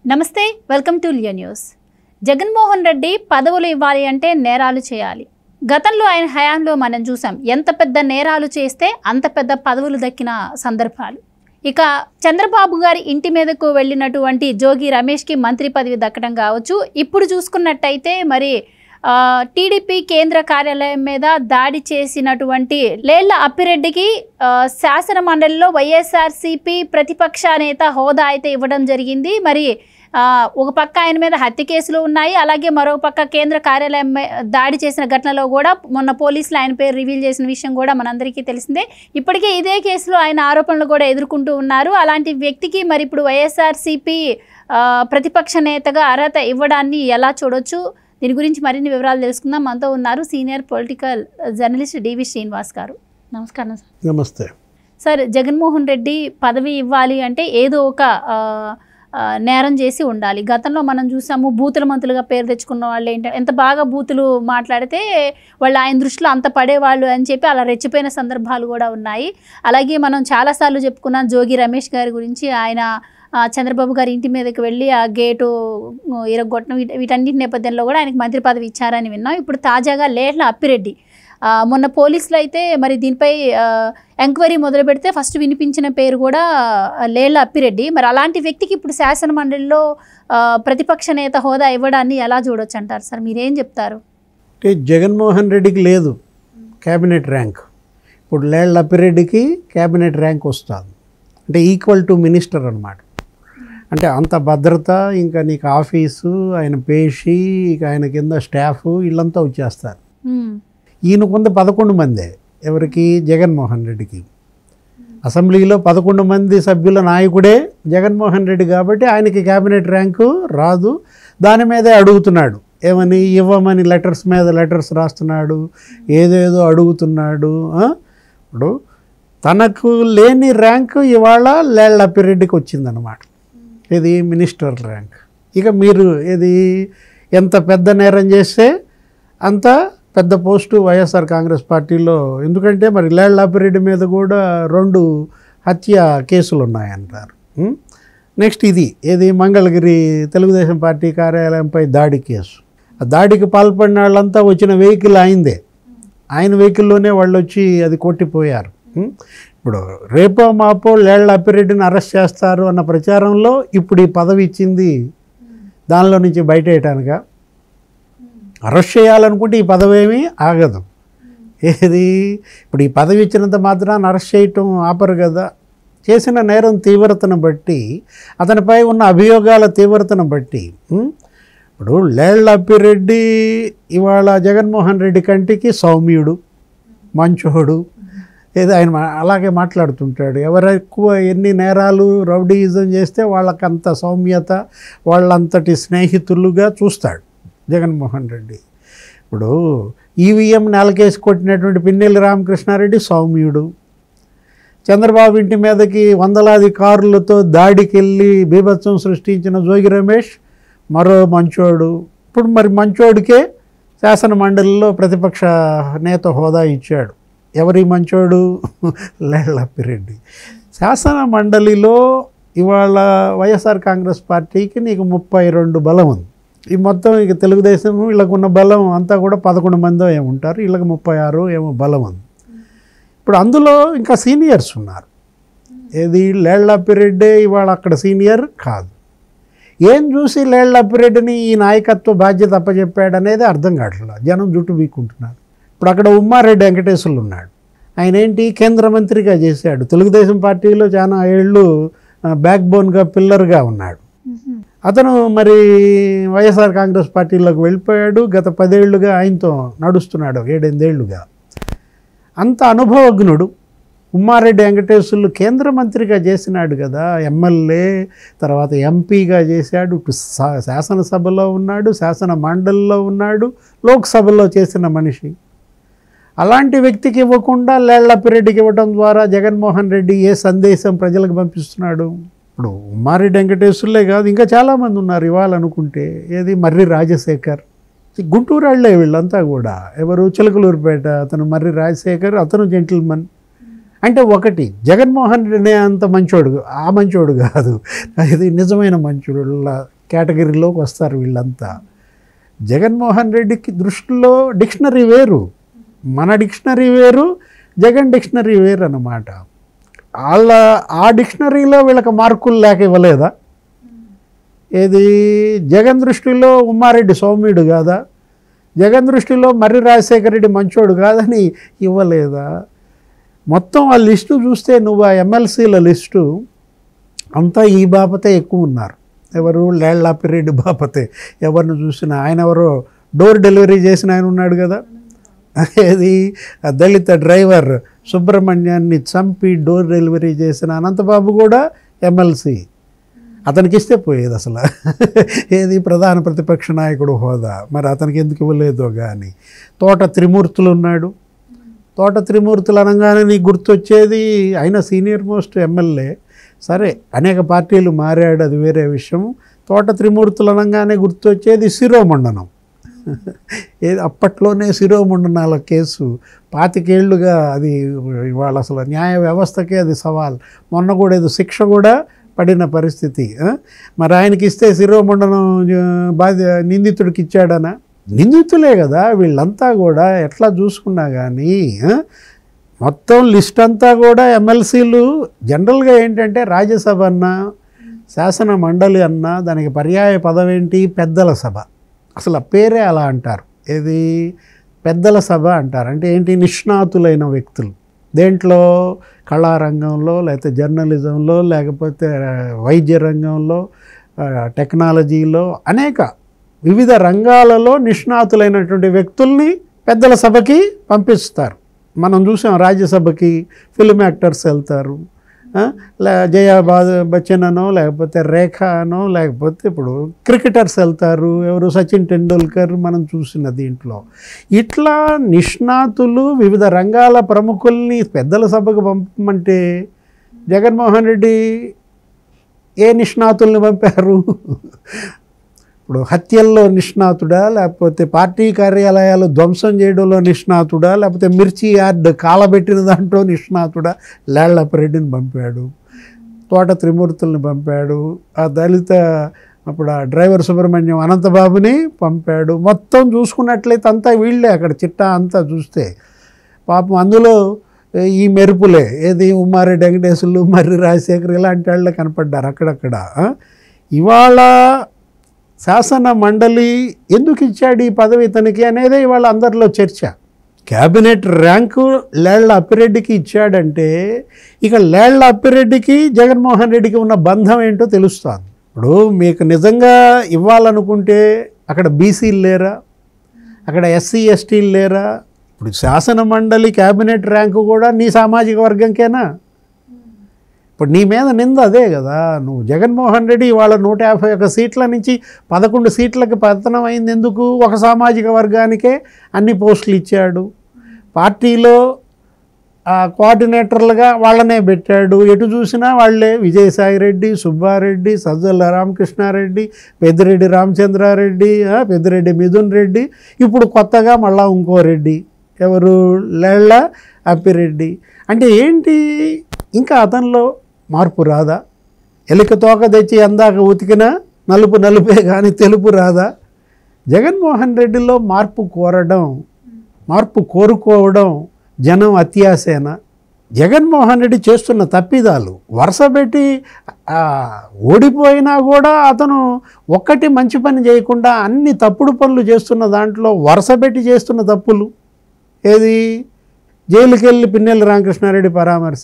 నమస్తే welcome to Leo news Jaganmohan Reddy పదవులు ఇవ్వాలి అంటే నేరాలు చేయాలి గతంలో ఆయన హయాంలో మనం చూసాం ఎంత పెద్ద నేరాలు చేస్తే అంత పెద్ద పదవులు దక్కిన సందర్భాలు ఇక చంద్రబాబు గారి ఇంటి మీదకు వెళ్ళినటువంటి జోగి రమేష్కి మంత్రి పదవి దక్కడం కావచ్చు ఇప్పుడు చూసుకున్నట్టయితే మరి ఆ, టీడీపీ కేంద్ర కార్యాలయం మీద దాడి చేసినటువంటి లేళ్ల అప్పిరెడ్డికి ఆ, శాసన మండలిలో వైఎస్ఆర్సీపీ ప్రతిపక్ష నేత హోదా అయితే ఇవ్వడం జరిగింది మరి ఆ, ఒక పక్క ఆయన మీద హత్య కేసులు ఉన్నాయి అలాగే మరో పక్క కేంద్ర కార్యాలయం మే- దాడి చేసిన ఘటనలో కూడా మొన్న పోలీసులు ఆయన పేరు రివీల్ చేసిన విషయం కూడా మనందరికీ తెలిసిందే ఇప్పటికే ఇదే కేసులో ఆయన ఆరోపణలు కూడా ఎదుర్కొంటూ ఉన్నారు అలాంటి వ్యక్తికి మరి ఇప్పుడు వైఎస్ఆర్సీపీ ఆ, ప్రతిపక్ష నేతగా అర్హత ఇవ్వడాన్ని ఎలా చూడొచ్చు దీని గురించి మరిన్ని వివరాలు తెలుసుకుందాం మనతో ఉన్నారు senior political journalist D V Srinivas garu నమస్కారం సార్ నమస్తే సార్ జగన్మోహన్ రెడ్డి పదవి ఇవ్వాలి అంటే ఏదో ఒక ఆ, ఆ, నేరం చేసి ఉండాలి గతంలో మనం చూసాము బూతుల మంతులుగా పేరు తెచ్చుకున్న వాళ్ళు ఏంటంటే ఎంత బాగా బూతులు మాట్లాడితే వాళ్ళు ఆయన దృష్టిలో అంత పడేవాళ్ళు అని చెప్పి అలా రెచ్చిపోయిన సందర్భాలు కూడా ఉన్నాయి అలాగే మనం చాలాసార్లు చెప్పుకున్నాం జోగి రమేష్ గారి గురించి ఆయన ఆ, చంద్రబాబు గారి ఇంటి మీదకి వెళ్ళి ఆ గేటు ఇరగొట్టడం వీట- వీటన్నిటి నేపథ్యంలో కూడా ఆయనకు మంత్రి పదవి ఇచ్చారని విన్నాం ఇప్పుడు తాజాగా లేట్ల అప్పిరెడ్డి ఆ, మొన్న పోలీసులు అయితే మరి దీనిపై ఆ, ఎంక్వైరీ మొదలు పెడితే ఫస్ట్ వినిపించిన పేరు కూడా ఆ, లేళ్ల అప్పిరెడ్డి మరి అలాంటి వ్యక్తికి ఇప్పుడు శాసన మండలిలో ఆ, ప్రతిపక్ష నేత హోదా ఇవ్వడాన్ని ఎలా చూడొచ్చు అంటారు సార్ మీరేం చెప్తారు అంటే జగన్మోహన్ రెడ్డికి లేదు క్యాబినెట్ ర్యాంక్ ఇప్పుడు లేళ్ల అప్పిరెడ్డికి క్యాబినెట్ ర్యాంక్ వస్తుంది అంటే ఈక్వల్ టు మినిస్టర్ అనమాట అంటే అంత భద్రత ఇంకా నీకు ఆఫీసు ఆయన పేషి ఇక ఆయన కింద స్టాఫ్ వీళ్ళంతా వచ్చేస్తారు ఉమ్, ఈయనకుంది పదకొండు మందే ఎవరికి జగన్మోహన్ రెడ్డికి అసెంబ్లీలో పదకొండు మంది సభ్యుల నాయకుడే జగన్మోహన్ రెడ్డి కాబట్టి ఆయనకి క్యాబినెట్ ర్యాంకు రాదు దాని మీదే అడుగుతున్నాడు ఏమని ఇవ్వమని లెటర్స్ మీద లెటర్స్ రాస్తున్నాడు ఏదేదో అడుగుతున్నాడు ఆ? ఇప్పుడు తనకు లేని ర్యాంకు ఇవాళ లేళ్లప్పిరెడ్డికి వచ్చిందనమాట ఇది మినిస్టర్ ర్యాంక్ ఇక మీరు ఇది ఎంత పెద్ద నేరం చేస్తే అంత పెద్ద పోస్టు వైఎస్ఆర్ కాంగ్రెస్ పార్టీలో ఎందుకంటే మరి లేళ్లాపిరెడ్డి మీద కూడా రెండు హత్య కేసులు ఉన్నాయంటారు ఉం? నెక్స్ట్ ఇది ఇది మంగళగిరి తెలుగుదేశం పార్టీ కార్యాలయంపై దాడి కేసు ఆ దాడికి పాల్పడిన వాళ్ళంతా వచ్చిన వెహికల్ ఆయనదే ఆయన వెహికల్లోనే వాళ్ళు వచ్చి అది కొట్టిపోయారు ఉం? ఇప్పుడు రేపో మాపో లేళ్ల అప్పిరెడ్డిని అరెస్ట్ చేస్తారు అన్న ప్రచారంలో ఇప్పుడు ఈ పదవి ఇచ్చింది దానిలో నుంచి బయటేయటానుగా అరెస్ట్ చేయాలనుకుంటే ఈ పదవి ఏమీ ఆగదు ఏది ఇప్పుడు ఈ పదవి ఇచ్చినంత మాత్రాన్ని అరెస్ట్ చేయటం ఆపరు కదా చేసిన నేరం తీవ్రతను బట్టి అతనిపై ఉన్న అభియోగాల తీవ్రతను బట్టి ఉం? ఇప్పుడు లేళ్ల అప్పిరెడ్డి ఇవాళ జగన్మోహన్ రెడ్డి కంటికి సౌమ్యుడు మంచోడు ఏదో ఆయన మా- అలాగే మాట్లాడుతుంటాడు ఎవరు ఎక్కువ ఎన్ని నేరాలు రౌడీయిజం చేస్తే వాళ్ళకంత సౌమ్యత వాళ్ళంతటి స్నేహితులుగా చూస్తాడు జగన్మోహన్ రెడ్డి ఇప్పుడు ఈవీఎం నెలకేసి కొట్టినటువంటి పిన్నెల్లి రామకృష్ణారెడ్డి సౌమ్యుడు చంద్రబాబు ఇంటి మీదకి వందలాది కారులతో దాడికి వెళ్ళి బీభత్సం సృష్టించిన జోగి రమేష్ మరో మంచోడు ఇప్పుడు మరి మంచోడికే శాసన మండలిలో ప్రతిపక్ష నేత హోదా ఇచ్చాడు ఎవరి మంచోడు లేళ్లప్పిరెడ్డి శాసన మండలిలో ఇవాళ వైఎస్ఆర్ కాంగ్రెస్ పార్టీకి నీకు ముప్పై రెండు బలం ఉంది ఈ మొత్తం ఇక తెలుగుదేశం వీళ్ళకు ఉన్న బలం అంతా కూడా పదకొండు మందో ఏమి ఉంటారు వీళ్ళకి ముప్పై ఆరు ఏమో బలం ఉంది ఇప్పుడు అందులో ఇంకా సీనియర్స్ ఉన్నారు ఏది లేళ్లప్పిరెడ్డి ఇవాళ అక్కడ సీనియర్ కాదు ఏం చూసి లేళ్లప్పిరెడ్డిని ఈ నాయకత్వ బాధ్యత అప్పచెప్పాడు అనేది అర్థం కావట్లేదు జనం జుట్టు బీక్కుంటున్నారు ఇప్పుడు అక్కడ ఉమ్మారెడ్డి వెంకటేశ్వర్లు ఉన్నాడు ఆయన ఏంటి కేంద్ర మంత్రిగా చేశాడు తెలుగుదేశం పార్టీలో చాలా ఏళ్ళు బ్యాక్ బోన్గా పిల్లర్గా ఉన్నాడు ఉహుం, అతను మరి వైఎస్ఆర్ కాంగ్రెస్ పార్టీలోకి వెళ్ళిపోయాడు గత పదేళ్లుగా ఆయనతో నడుస్తున్నాడు ఏడెనిమిదేళ్లుగా అంత అనుభవజ్ఞుడు ఉమ్మారెడ్డి వెంకటేశ్వర్లు కేంద్ర మంత్రిగా చేసినాడు కదా ఎమ్మెల్యే తర్వాత ఎంపీగా చేశాడు ఇటు శా- శాసనసభలో ఉన్నాడు శాసన మండలిలో ఉన్నాడు లోక్సభలో చేసిన మనిషి అలాంటి వ్యక్తికి ఇవ్వకుండా లేళ్లప్పిరెడ్డికి ఇవ్వడం ద్వారా జగన్మోహన్ రెడ్డి ఏ సందేశం ప్రజలకు పంపిస్తున్నాడు ఇప్పుడు ఉమ్మారెడ్డి వెంకటేశ్వర్లే కాదు ఇంకా చాలామంది ఉన్నారు ఇవ్వాలనుకుంటే ఏది మర్రి రాజశేఖర్ గుంటూరు వాళ్ళే వీళ్ళంతా కూడా ఎవరు చిలకలూరుపేట అతను మర్రి రాజశేఖర్ అతను జెంటిల్మన్ అంటే ఒకటి జగన్మోహన్ రెడ్డి అంత మంచోడు ఆ మంచోడు కాదు ఇది నిజమైన మంచోడు కేటగిరీలోకి వస్తారు వీళ్ళంతా జగన్మోహన్ రెడ్డికి దృష్టిలో డిక్షనరీ వేరు మన డిక్షనరీ వేరు జగన్ డిక్షనరీ వేరు అన్నమాట వాళ్ళ ఆ డిక్షనరీలో వీళ్ళకి మార్కులు లేక ఇవ్వలేదా ఏది జగన్ దృష్టిలో ఉమ్మారెడ్డి సౌమ్యుడు కాదా జగన్ దృష్టిలో మర్రి రాజశేఖర రెడ్డి మంచోడు కాదని ఇవ్వలేదా మొత్తం ఆ లిస్టు చూస్తే నువ్వు ఆ ఎమ్మెల్సీల లిస్టు అంతా ఈ బాపతే ఎక్కువ ఉన్నారు ఎవరు లేళ్లాపిరెడ్డి బాపతే ఎవరిని చూసినా ఆయన ఎవరో డోర్ డెలివరీ చేసిన ఆయన ఉన్నాడు కదా ఏది ఆ దళిత డ్రైవర్ సుబ్రహ్మణ్యాన్ని చంపి డోర్ డెలివరీ చేసిన అనంతబాబు కూడా ఎమ్మెల్సీ అతనికి ఇస్తే పోయేది అసలు ఏది ప్రధాన ప్రతిపక్ష నాయకుడు హోదా మరి అతనికి ఎందుకు ఇవ్వలేదో కానీ తోట త్రిమూర్తులు ఉన్నాడు తోట త్రిమూర్తులు అనగానే నీకు గుర్తొచ్చేది ఆయన సీనియర్ మోస్ట్ ఎమ్మెల్యే సరే అనేక పార్టీలు మారాడు అది వేరే విషయం తోట త్రిమూర్తులు అనగానే గుర్తొచ్చేది శిరోమండనం ఏది అప్పట్లోనే శిరోమండనాల కేసు పాతికేళ్లుగా అది ఇవాళ అసలు న్యాయ వ్యవస్థకే అది సవాల్ మొన్న కూడా ఏదో శిక్ష కూడా పడిన పరిస్థితి ఆ? మరి ఆయనకి ఇస్తే శిరోమండనం ఆ, బాధ నిందితుడికి ఇచ్చాడనా నిందితులే కదా వీళ్ళంతా కూడా ఎట్లా చూసుకున్నా కానీ ఆ? మొత్తం లిస్ట్ అంతా కూడా ఎమ్మెల్సీలు జనరల్గా ఏంటంటే రాజ్యసభ అన్నా శాసన మండలి అన్నా దానికి పర్యాయ పదం ఏంటి పెద్దల సభ అసలు ఆ పేరే అలా అంటారు ఏది పెద్దల సభ అంటారు అంటే ఏంటి నిష్ణాతులైన వ్యక్తులు దేంట్లో కళారంగంలో లేకపోతే జర్నలిజంలో లేకపోతే ఆ, వైద్య రంగంలో ఆ, టెక్నాలజీలో అనేక వివిధ రంగాలలో నిష్ణాతులైనటువంటి వ్యక్తుల్ని పెద్దల సభకి పంపిస్తారు మనం చూసాం రాజ్యసభకి ఫిల్మ్ యాక్టర్స్ వెళ్తారు ఆ, లే జయా బా బచ్చన్ అనో లేకపోతే రేఖ అనో లేకపోతే ఇప్పుడు క్రికెటర్స్ వెళ్తారు ఎవరు సచిన్ టెండూల్కర్ మనం చూసిన దీంట్లో ఇట్లా నిష్ణాతులు వివిధ రంగాల ప్రముఖుల్ని పెద్దల సభకు పంపమంటే జగన్మోహన్ రెడ్డి ఏ నిష్ణాతుల్ని పంపారు ఇప్పుడు హత్యల్లో నిష్ణాతుడా లేకపోతే పార్టీ కార్యాలయాలు ధ్వంసం చేయడంలో నిష్ణాతుడా లేకపోతే మిర్చి యార్డ్ కాలబెట్టిన దాంట్లో నిష్ణాతుడా లేళ్లపరెడ్డిని పంపాడు తోట త్రిమూర్తుల్ని పంపాడు ఆ దళిత అప్పుడు ఆ డ్రైవర్ సుబ్రహ్మణ్యం అనంతబాబుని పంపాడు మొత్తం చూసుకున్నట్లయితే అంతా వీళ్ళే అక్కడ చిట్టా అంతా చూస్తే పాపం అందులో ఈ మెరుపులే ఏది ఉమ్మారెడ్డి వెంకటేశ్వర్లు మర్రి రాజశేఖర్ ఇలాంటి వాళ్ళే కనపడ్డారు అక్కడక్కడ ఆ? ఇవాళ శాసన మండలి ఎందుకు ఇచ్చాడు ఈ పదవి ఇతనికి అనేదే ఇవాళ అందరిలో చర్చ క్యాబినెట్ ర్యాంకు లేళ్ల అప్పిరెడ్డికి ఇచ్చాడంటే ఇక లేళ్ల అప్పిరెడ్డికి జగన్మోహన్ రెడ్డికి ఉన్న బంధం ఏంటో తెలుస్తుంది ఇప్పుడు మీకు నిజంగా ఇవ్వాలనుకుంటే అక్కడ బీసీలు లేరా అక్కడ ఎస్సీ ఎస్టీలు లేరా ఇప్పుడు శాసన మండలి క్యాబినెట్ ర్యాంకు కూడా నీ సామాజిక వర్గంకేనా ఇప్పుడు నీ మీద నింద అదే కదా నువ్వు జగన్మోహన్ రెడ్డి వాళ్ళ నూట యాభై ఒక్క సీట్ల నుంచి పదకొండు సీట్లకి పతనం అయింది ఎందుకు ఒక సామాజిక వర్గానికే అన్ని పోస్టులు ఇచ్చాడు పార్టీలో ఆ కోఆర్డినేటర్లుగా వాళ్ళనే పెట్టాడు ఎటు చూసినా వాళ్ళే విజయసాయి రెడ్డి సుబ్బారెడ్డి సజ్జల రామకృష్ణారెడ్డి పెద్దిరెడ్డి రామచంద్రారెడ్డి ఆ, పెద్దిరెడ్డి మిథున్ రెడ్డి ఇప్పుడు కొత్తగా మళ్ళా ఇంకో రెడ్డి ఎవరు లేళ్ళ అప్పిరెడ్డి అంటే ఏంటి ఇంకా అతనిలో మార్పు రాదా ఎలిక తోక తెచ్చి అందాక ఉతికినా నలుపు నలుపే కానీ తెలుపు రాదా జగన్మోహన్ రెడ్డిలో మార్పు కోరడం మార్పు కోరుకోవడం జనం అత్యాసేన జగన్మోహన్ రెడ్డి చేస్తున్న తప్పిదాలు వరుసపెట్టి ఆ, ఓడిపోయినా కూడా అతను ఒక్కటి మంచి పని చేయకుండా అన్ని తప్పుడు పనులు చేస్తున్న దాంట్లో వరుసపెట్టి చేస్తున్న తప్పులు ఏది జైలుకి వెళ్ళి పిన్నెల్లి రామకృష్ణారెడ్డి పరామర్శ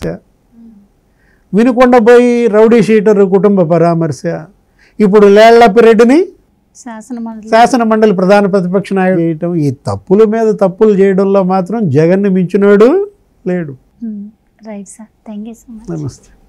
వినుకొండ పోయి రౌడీ షీటర్ కుటుంబ పరామర్శ ఇప్పుడు లేళ్లప్పిరెడ్డిని శాసన మండలి శాసన మండలి ప్రధాన ప్రతిపక్ష నాయకుడు చేయటం ఈ తప్పుల మీద తప్పులు చేయడంలో మాత్రం జగన్ని మించినాడు లేడు right sir thank you so much నమస్తే